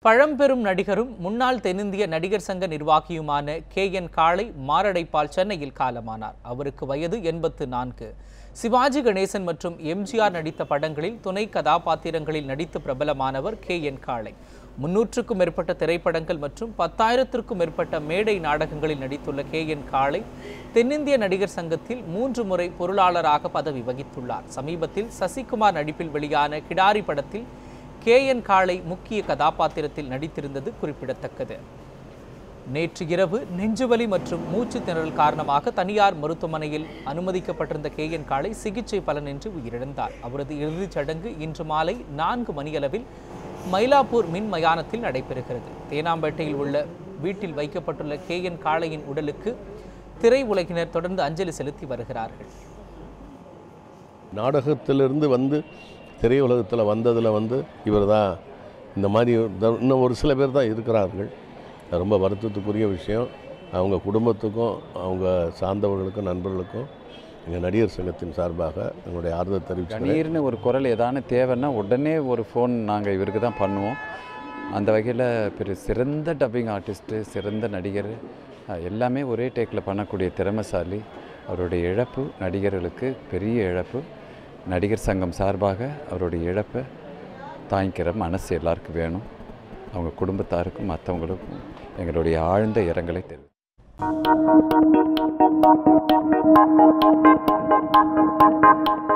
பழம்பெரும் நடிகரும் முன்னாள் தென்னிந்திய நடிகர் சங்க நிர்வாகியுமான கே என் காளை மாரடைப்பால் சென்னையில் காலமானார் அவருக்கு வயது எண்பத்து நான்கு சிவாஜி கணேசன் மற்றும் எம்ஜிஆர் நடித்த படங்களில் துணை கதாபாத்திரங்களில் நடித்து பிரபலமானவர் கே என் காளை முன்னூற்றுக்கும் மேற்பட்ட திரைப்படங்கள் மற்றும் பத்தாயிரத்திற்கும் மேற்பட்ட மேடை நாடகங்களில் நடித்துள்ள கே என் காளை தென்னிந்திய நடிகர் சங்கத்தில் மூன்று முறை பொருளாளராக பதவி வகித்துள்ளார் சமீபத்தில் சசிகுமார் நடிப்பில் வெளியான கிடாரி படத்தில் கே என் காளை முக்கிய கதாபாத்திரத்தில் நடித்திருந்தது குறிப்பிடத்தக்கது நேற்று இரவு நெஞ்சுவலி மற்றும் மூச்சு திணறல் காரணமாக தனியார் மருத்துவமனையில் அனுமதிக்கப்பட்டிருந்த கே என் காளை சிகிச்சை பலனின்றி உயிரிழந்தார் அவரது இறுதிச் சடங்கு இன்று மாலை நான்கு மணியளவில் மயிலாப்பூர் மின் மயானத்தில் நடைபெறுகிறது தேனாம்பேட்டையில் உள்ள வீட்டில் வைக்கப்பட்டுள்ள கே என் காளையின் உடலுக்கு திரை உலகினர் தொடர்ந்து அஞ்சலி செலுத்தி வருகிறார்கள் நாடகத்திலிருந்து வந்து திரையுலகத்தில் வந்ததில் வந்து இவர் தான் இந்த மாதிரி த- இன்னும் ஒரு சில பேர் தான் இருக்கிறார்கள் அது ரொம்ப வருத்தத்துக்குரிய விஷயம் அவங்க குடும்பத்துக்கும் அவங்க சார்ந்தவர்களுக்கும் நண்பர்களுக்கும் எங்கள் நடிகர் சங்கத்தின் சார்பாக எங்களுடைய ஆறுதல் தெரிவிச்சுக்கிறேன் கணீர்னு ஒரு குரல் ஏதானு தேவைன்னா உடனே ஒரு ஃபோன் நாங்கள் இவருக்கு தான் பண்ணுவோம் அந்த வகையில் பெரிய சிறந்த டப்பிங் ஆர்டிஸ்ட்டு சிறந்த நடிகர் அஹ், எல்லாமே ஒரே டேக்கில் பண்ணக்கூடிய திறமைசாலி அவருடைய இழப்பு நடிகர்களுக்கு பெரிய இழப்பு நடிகர் சங்கம் சார்பாக அவருடைய இழப்பை தாங்கிக்கிற மனசு எல்லாருக்கும் வேணும் அவங்க குடும்பத்தாருக்கும் மற்றவங்களுக்கும் எங்களுடைய ஆழ்ந்த இரங்கலை தெரிவித்து